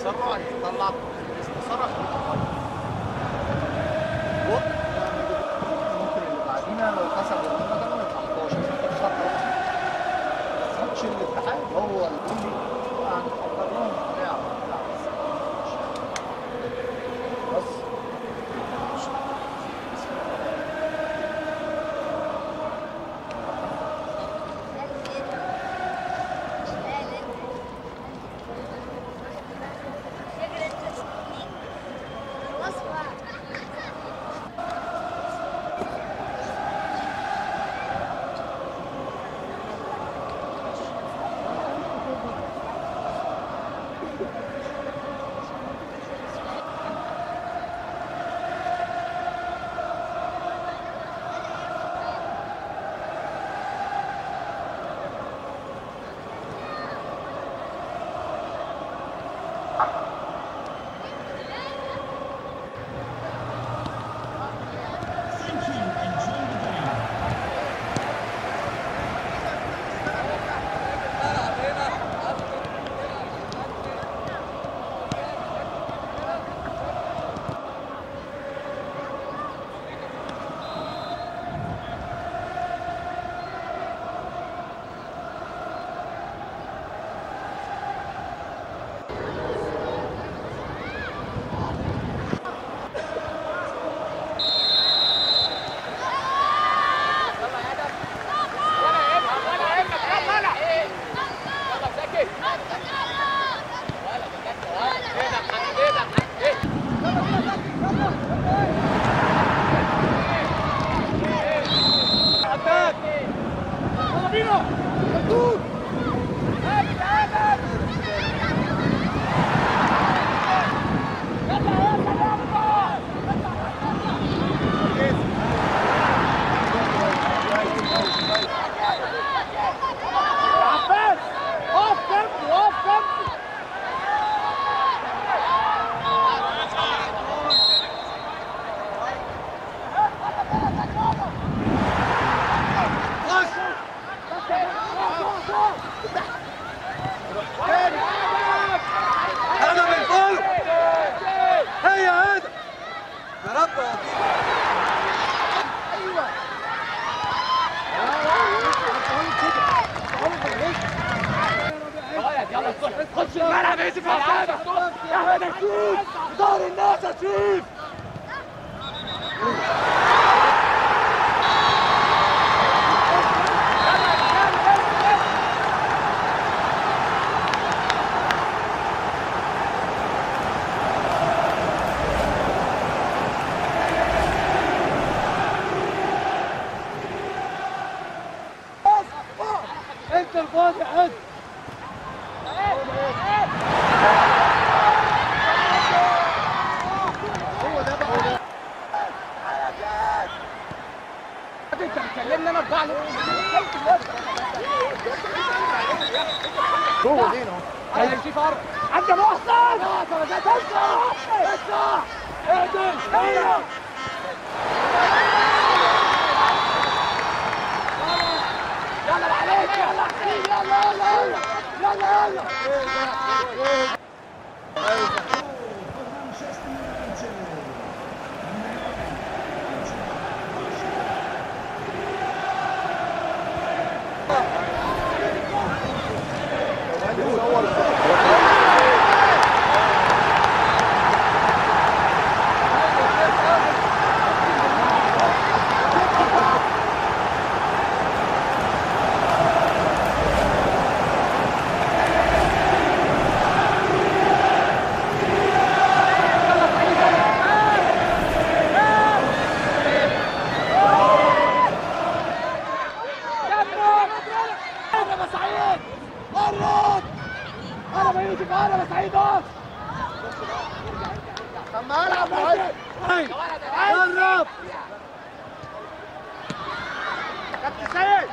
التسرع يطلع التسرع ممكن اللي بعدينا لو كسب الهجمه ده يبقى 11 مفيش خط ماتش الاتحاد هو اللي هنفكر لهم بتاع بس هذا من فوق هيا هذا يا رب خش الملعب يوسف يا حسام يا احمد هتشوف دار الناس هتشوف انت الفاضي حد انت بتكلمني انا بضاع جوه دينا اهو انا في فرق عند محسن افتح افتح اهدم هيا يلا عليك يلا حبيبي يلا يلا يلا يلا يلا قرب يا سعيد قرب قرب يا يوسف قرب يا سعيد اقف طب ما العب معاك قرب كابتن سيد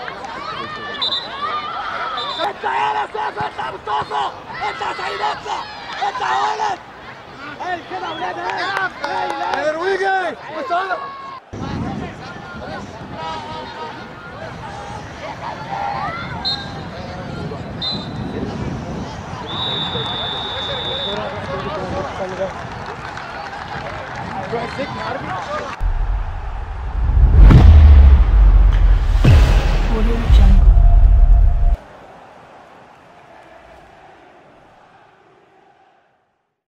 انت يا سيف انت يا مصطفى انت يا سعيد اطلع انت يا ولد هاي كده يا ولاد هاي هاي نرويجي وصل مسكني عارف